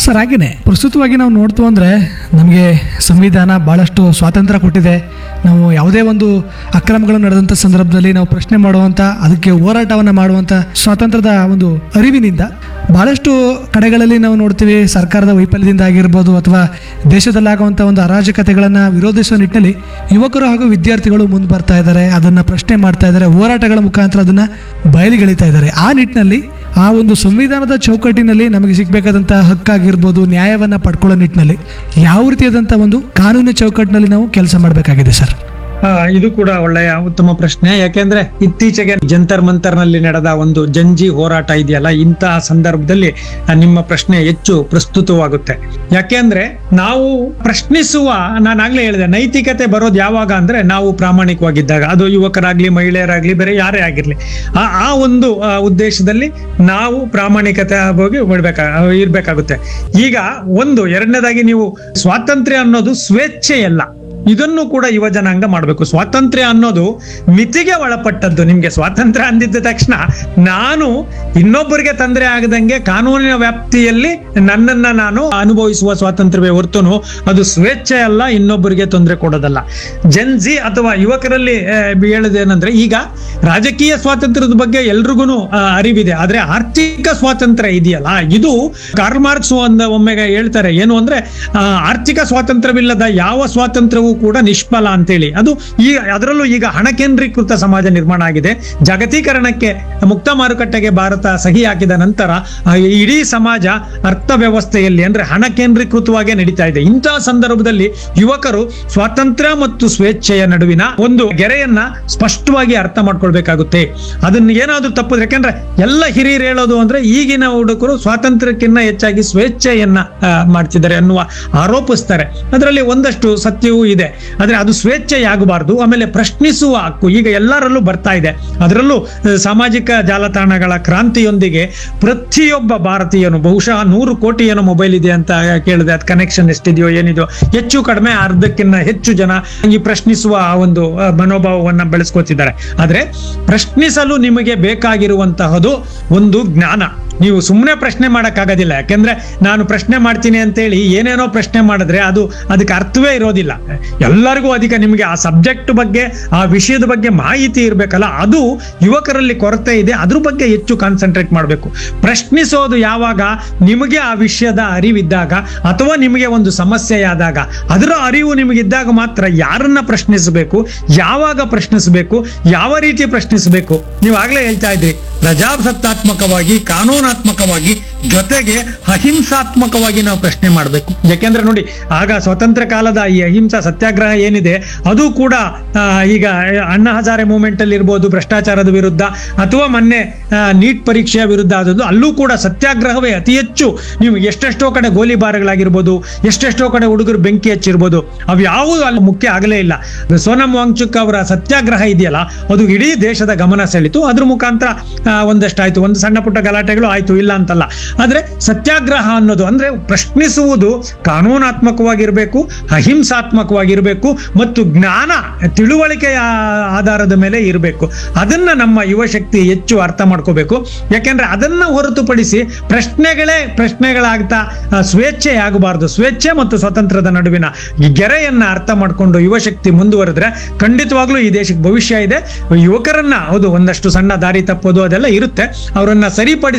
sir ಹಾಗೇನೆ ಪ್ರಸ್ತುತವಾಗಿ ನಾವು ನೋಡ್ತು ಅಂದರೆ ನಮಗೆ ಸಂವಿಧಾನ ಭಾಳಷ್ಟು ಸ್ವಾತಂತ್ರ್ಯ ಕೊಟ್ಟಿದೆ ನಾವು ಯಾವುದೇ ಒಂದು ಅಕ್ರಮಗಳು ನಡೆದಂಥ ಸಂದರ್ಭದಲ್ಲಿ ನಾವು ಪ್ರಶ್ನೆ ಮಾಡುವಂಥ ಅದಕ್ಕೆ ಹೋರಾಟವನ್ನು ಮಾಡುವಂಥ ಸ್ವಾತಂತ್ರ್ಯದ ಒಂದು ಅರಿವಿನಿಂದ ಭಾಳಷ್ಟು ಕಡೆಗಳಲ್ಲಿ ನಾವು ನೋಡ್ತೀವಿ ಸರ್ಕಾರದ ವೈಫಲ್ಯದಿಂದ ಆಗಿರ್ಬೋದು ಅಥವಾ ದೇಶದಲ್ಲಾಗುವಂಥ ಒಂದು ಅರಾಜಕತೆಗಳನ್ನು ವಿರೋಧಿಸುವ ನಿಟ್ಟಿನಲ್ಲಿ ಯುವಕರು ಹಾಗೂ ವಿದ್ಯಾರ್ಥಿಗಳು ಮುಂದೆ ಬರ್ತಾ ಇದ್ದಾರೆ ಅದನ್ನು ಪ್ರಶ್ನೆ ಮಾಡ್ತಾ ಇದ್ದಾರೆ ಹೋರಾಟಗಳ ಮುಖಾಂತರ ಅದನ್ನು ಬಯಲಿಗೆಳಿತಾ ಇದ್ದಾರೆ ಆ ನಿಟ್ಟಿನಲ್ಲಿ ಆ ಒಂದು ಸಂವಿಧಾನದ ಚೌಕಟ್ಟಿನಲ್ಲಿ ನಮಗೆ ಸಿಗಬೇಕಾದಂಥ ಹಕ್ಕಾಗಿರ್ಬೋದು ನ್ಯಾಯವನ್ನು ಪಡ್ಕೊಳ್ಳೋ ನಿಟ್ಟಿನಲ್ಲಿ ಯಾವ ರೀತಿಯಾದಂಥ ಒಂದು ಕಾನೂನು ಚೌಕಟ್ಟಿನಲ್ಲಿ ನಾವು ಕೆಲಸ ಮಾಡಬೇಕಾಗಿದೆ ಸರ್ ಆ, ಇದು ಕೂಡ ಒಳ್ಳೆಯ ಉತ್ತಮ ಪ್ರಶ್ನೆ ಯಾಕೆಂದ್ರೆ ಇತ್ತೀಚೆಗೆ ಜಂತರ್ ಮಂತರ್ನಲ್ಲಿ ನಡೆದ ಒಂದು ಜಂಜಿ ಹೋರಾಟ ಇದೆಯಲ್ಲ ಇಂತಹ ಸಂದರ್ಭದಲ್ಲಿ ಆ, ನಿಮ್ಮ ಪ್ರಶ್ನೆ ಹೆಚ್ಚು ಪ್ರಸ್ತುತವಾಗುತ್ತೆ ಯಾಕೆಂದ್ರೆ ನಾವು ಪ್ರಶ್ನಿಸುವ ನಾನು ಆಗ್ಲೇ ಹೇಳಿದೆ ನೈತಿಕತೆ ಬರೋದು ಯಾವಾಗ ಅಂದ್ರೆ ನಾವು ಪ್ರಾಮಾಣಿಕವಾಗಿದ್ದಾಗ ಅದು ಯುವಕರಾಗ್ಲಿ ಮಹಿಳೆಯರಾಗ್ಲಿ ಬೇರೆ ಯಾರೇ ಆಗಿರ್ಲಿ ಆ ಆ ಒಂದು ಆ, ಉದ್ದೇಶದಲ್ಲಿ ನಾವು ಪ್ರಾಮಾಣಿಕತೆ ಹೋಗಿ ಬಿಡ್ಬೇಕಾ ಇರ್ಬೇಕಾಗುತ್ತೆ ಈಗ ಒಂದು ಎರಡನೇದಾಗಿ ನೀವು ಸ್ವಾತಂತ್ರ್ಯ ಅನ್ನೋದು ಸ್ವೇಚ್ಛೆಯಲ್ಲ ಇದನ್ನು ಕೂಡ ಯುವ ಜನಾಂಗ ಮಾಡಬೇಕು ಸ್ವಾತಂತ್ರ್ಯ ಅನ್ನೋದು ಮಿತಿಗೆ ಒಳಪಟ್ಟದ್ದು ನಿಮ್ಗೆ ಸ್ವಾತಂತ್ರ್ಯ ಅಂದಿದ್ದ ತಕ್ಷಣ ನಾನು ಇನ್ನೊಬ್ಬರಿಗೆ ತೊಂದರೆ ಆಗದಂಗೆ ಕಾನೂನಿನ ವ್ಯಾಪ್ತಿಯಲ್ಲಿ ನನ್ನನ್ನ ನಾನು ಅನುಭವಿಸುವ ಸ್ವಾತಂತ್ರ್ಯವೇ ಹೊರತುನು ಅದು ಸ್ವೇಚ್ಛೆ ಅಲ್ಲ ಇನ್ನೊಬ್ಬರಿಗೆ ತೊಂದರೆ ಕೊಡೋದಲ್ಲ ಜನ್ಜಿ ಅಥವಾ ಯುವಕರಲ್ಲಿ ಆ, ಹೇಳೋದೇನಂದ್ರೆ ಈಗ ರಾಜಕೀಯ ಸ್ವಾತಂತ್ರ್ಯದ ಬಗ್ಗೆ ಎಲ್ರಿಗೂ ಅರಿವಿದೆ ಆದ್ರೆ ಆರ್ಥಿಕ ಸ್ವಾತಂತ್ರ್ಯ ಇದೆಯಲ್ಲ ಇದು ಕಾರ್ಲ್ ಮಾರ್ಕ್ಸ್ ಒಂದು ಒಮ್ಮೆಗೆ ಹೇಳ್ತಾರೆ ಏನು ಅಂದ್ರೆ ಆ, ಆರ್ಥಿಕ ಸ್ವಾತಂತ್ರ್ಯವಿಲ್ಲದ ಯಾವ ಸ್ವಾತಂತ್ರ್ಯವೂ ಕೂಡ ನಿಷ್ಫಲ ಅಂತೇಳಿ ಅದು ಈ ಅದರಲ್ಲೂ ಈಗ ಹಣ ಕೇಂದ್ರೀಕೃತ ಸಮಾಜ ನಿರ್ಮಾಣ ಆಗಿದೆ ಜಾಗತೀಕರಣಕ್ಕೆ ಮುಕ್ತ ಮಾರುಕಟ್ಟೆಗೆ ಭಾರತ ಸಹಿ ಹಾಕಿದ ನಂತರ ಆ, ಇಡೀ ಸಮಾಜ ಅರ್ಥವ್ಯವಸ್ಥೆಯಲ್ಲಿ ಅಂದ್ರೆ ಹಣ ಕೇಂದ್ರೀಕೃತವಾಗೇ ನಡೀತಾ ಇದೆ ಇಂತಹ ಸಂದರ್ಭದಲ್ಲಿ ಯುವಕರು ಸ್ವಾತಂತ್ರ್ಯ ಮತ್ತು ಸ್ವೇಚ್ಛೆಯ ನಡುವಿನ ಒಂದು ಗೆರೆಯನ್ನ ಸ್ಪಷ್ಟವಾಗಿ ಅರ್ಥ ಮಾಡ್ಕೊಳ್ಬೇಕಾಗುತ್ತೆ ಅದನ್ನ ಏನಾದ್ರೂ ತಪ್ಪು ಯಾಕಂದ್ರೆ ಎಲ್ಲ ಹಿರಿಯರು ಹೇಳೋದು ಅಂದ್ರೆ ಈಗಿನ ಹುಡುಗರು ಸ್ವಾತಂತ್ರ್ಯಕ್ಕಿಂತ ಹೆಚ್ಚಾಗಿ ಸ್ವೇಚ್ಛೆಯನ್ನ ಆ, ಮಾಡ್ತಿದ್ದಾರೆ ಅನ್ನುವ ಆರೋಪಿಸ್ತಾರೆ ಅದರಲ್ಲಿ ಒಂದಷ್ಟು ಸತ್ಯವೂ ಇದೆ ಆದ್ರೆ ಅದು ಸ್ವೇಚ್ಛೆಯಾಗಬಾರ್ದು ಆಮೇಲೆ ಪ್ರಶ್ನಿಸುವ ಹಕ್ಕು ಈಗ ಎಲ್ಲರಲ್ಲೂ ಬರ್ತಾ ಇದೆ ಅದರಲ್ಲೂ ಆ, ಸಾಮಾಜಿಕ ಜಾಲತಾಣಗಳ ಕ್ರಾಂತಿಯೊಂದಿಗೆ ಪ್ರತಿಯೊಬ್ಬ ಭಾರತೀಯನು ಬಹುಶಃ ನೂರು ಕೋಟಿ ಏನೋ ಮೊಬೈಲ್ ಇದೆ ಅಂತ ಕೇಳಿದೆ ಅದು ಕನೆಕ್ಷನ್ ಎಷ್ಟಿದೆಯೋ ಏನಿದೆಯೋ ಹೆಚ್ಚು ಕಡಿಮೆ ಅರ್ಧಕ್ಕಿಂತ ಹೆಚ್ಚು ಜನ ಈ ಪ್ರಶ್ನಿಸುವ ಆ ಒಂದು ಆ, ಮನೋಭಾವವನ್ನ ಬೆಳೆಸ್ಕೋತಿದ್ದಾರೆ ಆದ್ರೆ ಪ್ರಶ್ನಿಸಲು ನಿಮಗೆ ಬೇಕಾಗಿರುವಂತಹದು ಒಂದು ಜ್ಞಾನ ನೀವು ಸುಮ್ಮನೆ ಪ್ರಶ್ನೆ ಮಾಡೋಕ್ಕಾಗೋದಿಲ್ಲ ಯಾಕೆಂದ್ರೆ ನಾನು ಪ್ರಶ್ನೆ ಮಾಡ್ತೀನಿ ಅಂತೇಳಿ ಏನೇನೋ ಪ್ರಶ್ನೆ ಮಾಡಿದ್ರೆ ಅದು ಅದಕ್ಕೆ ಅರ್ಥವೇ ಇರೋದಿಲ್ಲ ಎಲ್ಲರಿಗೂ ಅದಕ್ಕೆ ನಿಮಗೆ ಆ ಸಬ್ಜೆಕ್ಟ್ ಬಗ್ಗೆ ಆ ವಿಷಯದ ಬಗ್ಗೆ ಮಾಹಿತಿ ಇರಬೇಕಲ್ಲ ಅದು ಯುವಕರಲ್ಲಿ ಕೊರತೆ ಇದೆ ಅದ್ರ ಬಗ್ಗೆ ಹೆಚ್ಚು ಕಾನ್ಸಂಟ್ರೇಟ್ ಮಾಡಬೇಕು ಪ್ರಶ್ನಿಸೋದು ಯಾವಾಗ ನಿಮಗೆ ಆ ವಿಷಯದ ಅರಿವಿದ್ದಾಗ ಅಥವಾ ನಿಮಗೆ ಒಂದು ಸಮಸ್ಯೆಯಾದಾಗ ಅದರ ಅರಿವು ನಿಮಗಿದ್ದಾಗ ಮಾತ್ರ ಯಾರನ್ನ ಪ್ರಶ್ನಿಸಬೇಕು ಯಾವಾಗ ಪ್ರಶ್ನಿಸಬೇಕು ಯಾವ ರೀತಿ ಪ್ರಶ್ನಿಸಬೇಕು ನೀವು ಆಗ್ಲೇ ಹೇಳ್ತಾ ಇದ್ರಿ ಪ್ರಜಾಸತ್ತಾತ್ಮಕವಾಗಿ ಕಾನೂನಾತ್ಮಕವಾಗಿ ಜೊತೆಗೆ ಅಹಿಂಸಾತ್ಮಕವಾಗಿ ನಾವು ಪ್ರಶ್ನೆ ಮಾಡಬೇಕು ಯಾಕೆಂದ್ರೆ ನೋಡಿ ಆಗ ಸ್ವತಂತ್ರ ಕಾಲದ ಈ ಅಹಿಂಸಾ ಸತ್ಯಾಗ್ರಹ ಏನಿದೆ ಅದು ಕೂಡ ಆ, ಈಗ ಅಣ್ಣಾ ಹಜಾರೆ ಮೂವ್ಮೆಂಟ್ ಅಲ್ಲಿ ಇರ್ಬೋದು ಭ್ರಷ್ಟಾಚಾರದ ವಿರುದ್ಧ ಅಥವಾ ಮೊನ್ನೆ ನೀಟ್ ಪರೀಕ್ಷೆಯ ವಿರುದ್ಧ ಆದದ್ದು ಅಲ್ಲೂ ಕೂಡ ಸತ್ಯಾಗ್ರಹವೇ ಅತಿ ಹೆಚ್ಚು ನೀವು ಎಷ್ಟೆಷ್ಟೋ ಕಡೆ ಗೋಲಿಬಾರ್ಗಳಾಗಿರ್ಬೋದು ಎಷ್ಟೆಷ್ಟೋ ಕಡೆ ಹುಡುಗರು ಬೆಂಕಿ ಹಚ್ಚಿರ್ಬೋದು ಅವು ಯಾವುದು ಅಲ್ಲಿ ಮುಖ್ಯ ಆಗಲೇ ಇಲ್ಲ ಸೋನಂ ವಾಂಗ್ಚುಕ್ ಅವರ ಸತ್ಯಾಗ್ರಹ ಇದೆಯಲ್ಲ ಅದು ಇಡೀ ದೇಶದ ಗಮನ ಸೆಳೀತು ಅದ್ರ ಮುಖಾಂತರ ಆ, ಒಂದಷ್ಟು ಆಯ್ತು ಒಂದು ಸಣ್ಣ ಪುಟ್ಟ ಗಲಾಟೆಗಳು ಆಯ್ತು ಇಲ್ಲ ಅಂತಲ್ಲ ಆದ್ರೆ ಸತ್ಯಾಗ್ರಹ ಅನ್ನೋದು ಅಂದ್ರೆ ಪ್ರಶ್ನಿಸುವುದು ಕಾನೂನಾತ್ಮಕವಾಗಿರ್ಬೇಕು ಅಹಿಂಸಾತ್ಮಕವಾಗಿರ್ಬೇಕು ಮತ್ತು ಜ್ಞಾನ ತಿಳುವಳಿಕೆಯ ಆಧಾರದ ಮೇಲೆ ಇರಬೇಕು ಅದನ್ನ ನಮ್ಮ ಯುವ ಶಕ್ತಿ ಹೆಚ್ಚು ಅರ್ಥ ಮಾಡ್ಕೋಬೇಕು ಯಾಕೆಂದ್ರೆ ಅದನ್ನ ಹೊರತುಪಡಿಸಿ ಪ್ರಶ್ನೆಗಳೇ ಪ್ರಶ್ನೆಗಳಾಗ್ತಾ ಆ, ಸ್ವೇಚ್ಛೆ ಆಗಬಾರ್ದು ಸ್ವೇಚ್ಛೆ ಮತ್ತು ಸ್ವಾತಂತ್ರ್ಯದ ನಡುವಿನ ಈ ಗೆರೆಯನ್ನ ಅರ್ಥ ಮಾಡ್ಕೊಂಡು ಯುವ ಶಕ್ತಿ ಮುಂದುವರೆದ್ರೆ ಖಂಡಿತವಾಗ್ಲೂ ಈ ದೇಶಕ್ಕೆ ಭವಿಷ್ಯ ಇದೆ ಯುವಕರನ್ನ ಹೌದು ಒಂದಷ್ಟು ಸಣ್ಣ ದಾರಿ ತಪ್ಪೋದು ಅದೆಲ್ಲ ಇರುತ್ತೆ ಅವರನ್ನ ಸರಿಪಡಿಸಿ